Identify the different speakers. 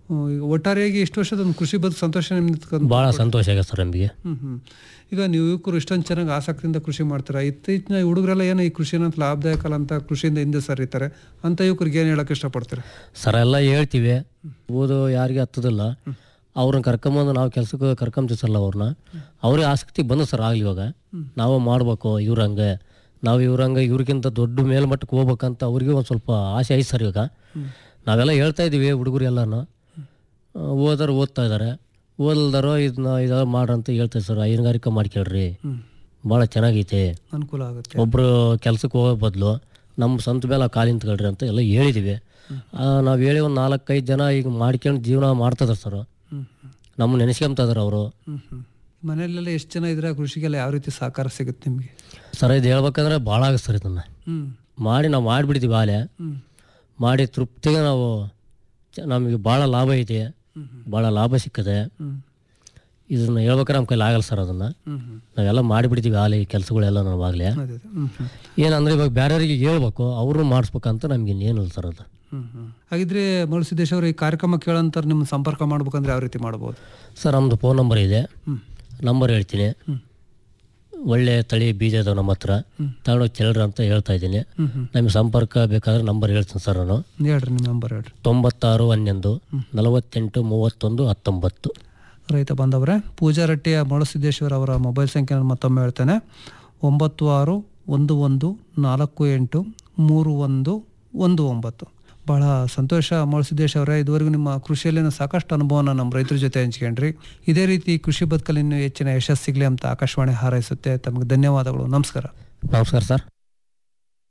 Speaker 1: ಹ್ಮ್, ಈಗ ಒಟ್ಟಾರೆಯಾಗಿ ಇಷ್ಟು ವರ್ಷದ ಒಂದು ಕೃಷಿ ಬದುಕು ಸಂತೋಷ ನಿಮ್ಗೆ
Speaker 2: ಭಾಳ ಸಂತೋಷ ಆಗ್ಯದ ಸರ್ ನಮಗೆ
Speaker 1: ಹ್ಮ್ ಹ್ಮ್ ಈಗ ನೀವು ಯುವಕರು ಇಷ್ಟೊಂದು ಚೆನ್ನಾಗಿ ಆಸಕ್ತಿಯಿಂದ ಕೃಷಿ ಮಾಡ್ತೀರಾ ಇತ್ತೀಚಿನ ಹುಡುಗರೆಲ್ಲ ಏನೋ ಈ ಕೃಷಿನ ಲಾಭದಾಯಕ ಅಲ್ಲ ಅಂತ ಕೃಷಿಯಿಂದ ಹಿಂದೆ ಸರಿತಾರೆ ಅಂತ ಯುವಕರಿಗೆ ಏನು ಹೇಳಕ್ ಇಷ್ಟಪಡ್ತೀರಾ
Speaker 2: ಸರ್ ಎಲ್ಲ ಹೇಳ್ತೀವಿ ಓದು ಯಾರಿಗೆ ಹತ್ತದಿಲ್ಲ ಅವ್ರನ್ನ ಕರ್ಕೊಂಬಂದು ನಾವು ಕೆಲ್ಸಕ್ಕೆ ಕರ್ಕೊಂತೀವಿ ಸರ್ ಅವ್ರನ್ನ ಅವ್ರಿಗೆ ಆಸಕ್ತಿ ಬಂದು ಸರ್ ಆಗ್ಲಿ ಇವಾಗ ನಾವು ಮಾಡ್ಬೇಕು ಇವ್ರಂಗೆ ನಾವು ಇವ್ರಂಗೆ ಇವ್ರಿಗಿಂತ ದೊಡ್ಡ ಮೇಲ್ಮಟ್ಟಕ್ಕೆ ಹೋಗ್ಬೇಕಂತ ಅವ್ರಿಗೆ ಒಂದು ಸ್ವಲ್ಪ ಆಸೆ ಐತೆ ಸರ್ ಇವಾಗ ನಾವೆಲ್ಲ ಹೇಳ್ತಾ ಇದ್ದೀವಿ ಹುಡುಗರು ಎಲ್ಲನೂ ಓದೋರು ಓದ್ತಾ ಇದ್ದಾರೆ ಓದಲ್ದಾರೋ ಇದನ್ನ ಇದೆಲ್ಲ ಮಾಡ್ರಂತ ಹೇಳ್ತಾರೆ ಸರ್ ಹೈನುಗಾರಿಕೆ ಮಾಡ್ಕೊಳ್ರಿ ಭಾಳ ಚೆನ್ನಾಗೈತೆ
Speaker 1: ಅನುಕೂಲ ಆಗುತ್ತೆ
Speaker 2: ಒಬ್ಬರು ಕೆಲ್ಸಕ್ಕೆ ಹೋಗೋ ಬದಲು ನಮ್ಮ ಸ್ವಂತ ಮೇಲೆ ಕಾಲು ನಿಂತ್ಕೊಳ್ರಿ ಅಂತ ಎಲ್ಲ ಹೇಳಿದ್ದೀವಿ ನಾವು ಹೇಳಿ ಒಂದು ನಾಲ್ಕೈದು ಜನ ಈಗ ಮಾಡ್ಕೊಂಡು ಜೀವನ ಮಾಡ್ತದಾರೆ ಸರ್
Speaker 1: ಹ್ಮ್ ಹ್ಮ್
Speaker 2: ನಮ್ಮ ನೆನೆಸ್ಕೊಂತ ಇದಾರೆ ಅವರು
Speaker 1: ಹ್ಮ್ ಹ್ಮ್ ಮನೆಯಲ್ಲೆಲ್ಲ ಎಷ್ಟು ಜನ ಇದ್ರೆ ಕೃಷಿಗೆಲ್ಲ ಯಾವ ರೀತಿ ಸಹಕಾರ ಸಿಗುತ್ತೆ ನಿಮಗೆ
Speaker 2: ಸರ್ ಇದು ಹೇಳ್ಬೇಕಂದ್ರೆ ಭಾಳ ಆಗುತ್ತೆ ಸರ್ ಇದನ್ನು
Speaker 1: ಹ್ಮ್
Speaker 2: ಮಾಡಿ ನಾವು ಮಾಡಿಬಿಡ್ತೀವಿ ಆಲೆ
Speaker 1: ಹ್ಮ್
Speaker 2: ಮಾಡಿ ತೃಪ್ತಿಗೆ ನಾವು ಚ- ನಮಗೆ ಭಾಳ ಲಾಭ ಐತೆ ಭಾಳ ಲಾಭ ಸಿಕ್ಕದೆ
Speaker 1: ಹ್ಮ್
Speaker 2: ಇದನ್ನು ಹೇಳ್ಬೇಕಾದ್ರೆ ನಮ್ಮ ಕೈಲಿ ಆಗಲ್ಲ ಸರ್ ಅದನ್ನು
Speaker 1: ಹ್ಮ್ ಹ್ಮ್
Speaker 2: ನಾವೆಲ್ಲ ಮಾಡಿಬಿಡ್ತೀವಿ ಆಲೆ ಈ ಕೆಲಸಗಳೆಲ್ಲ ನಾವಾಗಲೇ
Speaker 1: ಅದೇ ಅದೇ ಹ್ಮ್ ಹ್ಮ್
Speaker 2: ಏನಂದ್ರೆ ಇವಾಗ ಬೇರೆಯವ್ರಿಗೆ ಹೇಳ್ಬೇಕು ಅವರು ಮಾಡಿಸ್ಬೇಕಂತ ನಮ್ಗೆ ಇನ್ನೇನಿಲ್ಲ ಸರ್ ಅದು
Speaker 1: ಹ್ಮ್ ಹ್ಮ್ ಹಾಗಿದ್ರೆ ಮರುಸಿದ್ದೇಶ್ ಅವರು ಈ ಕಾರ್ಯಕ್ರಮ ಕೇಳಂತ ನಿಮ್ಮ ಸಂಪರ್ಕ ಮಾಡ್ಬೇಕಂದ್ರೆ ಯಾವ ರೀತಿ ಮಾಡ್ಬೋದು
Speaker 2: ಸರ್ ನಮ್ಮದು ಫೋನ್ ನಂಬರ್ ಇದೆ
Speaker 1: ಹ್ಮ್
Speaker 2: ನಂಬರ್ ಹೇಳ್ತೀನಿ
Speaker 1: ಹ್ಮ್
Speaker 2: ಒಳ್ಳೆ ತಳಿ ಬೀಜ ಇದಾವೆ ನಮ್ಮ ಹತ್ರ ತಗೊಂಡೋಗಿ ಚೆಲ್ರಿ ಅಂತ ಹೇಳ್ತಾ ಇದ್ದೀನಿ
Speaker 1: ಹ್ಮ್ ಹ್ಮ್
Speaker 2: ನಮಗೆ ಸಂಪರ್ಕ ಬೇಕಾದ್ರೆ ನಂಬರ್ ಹೇಳ್ತೀನಿ ಸರ್ ನಾನು
Speaker 1: ಹೇಳ್ರಿ ನಿಮ್ಮ ನಂಬರ್ ಹೇಳ್ರಿ
Speaker 2: ತೊಂಬತ್ತಾರು ಹನ್ನೊಂದು ನಲವತ್ತೆಂಟು ಮೂವತ್ತೊಂದು ಹತ್ತೊಂಬತ್ತು
Speaker 1: ರೈತ ಬಾಂಧವರೇ ಪೂಜಾ ರಟ್ಟಿಯ ಮೊಳಸಿದ್ದೇಶ್ವರ ಅವರ ಮೊಬೈಲ್ ಸಂಖ್ಯೆ ಮತ್ತೊಮ್ಮೆ ಹೇಳ್ತೇನೆ ಒಂಬತ್ತು ಆರು ಒಂದು ಒಂದು ನಾಲ್ಕು ಎಂಟು ಮೂರು ಒಂದು ಒಂದು ಒಂಬತ್ತು ಬಹಳ ಸಂತೋಷ ಮೊಳಸಿದ್ದೇಶ್ ಅವರೇ ಇದುವರೆಗೂ ನಿಮ್ಮ ಕೃಷಿಯಲ್ಲಿನ ಸಾಕಷ್ಟು ಅನುಭವನ ನಮ್ಮ ರೈತರ ಜೊತೆ ಹಂಚ್ಕೊಂಡ್ರಿ ಇದೇ ರೀತಿ ಕೃಷಿ ಬದುಕಲ್ಲಿ ಇನ್ನೂ ಹೆಚ್ಚಿನ ಯಶಸ್ಸು ಸಿಗಲಿ ಅಂತ ಆಕಾಶವಾಣಿ ಹಾರೈಸುತ್ತೆ ತಮಗೆ ಧನ್ಯವಾದಗಳು ನಮಸ್ಕಾರ
Speaker 2: ನಮಸ್ಕಾರ ಸರ್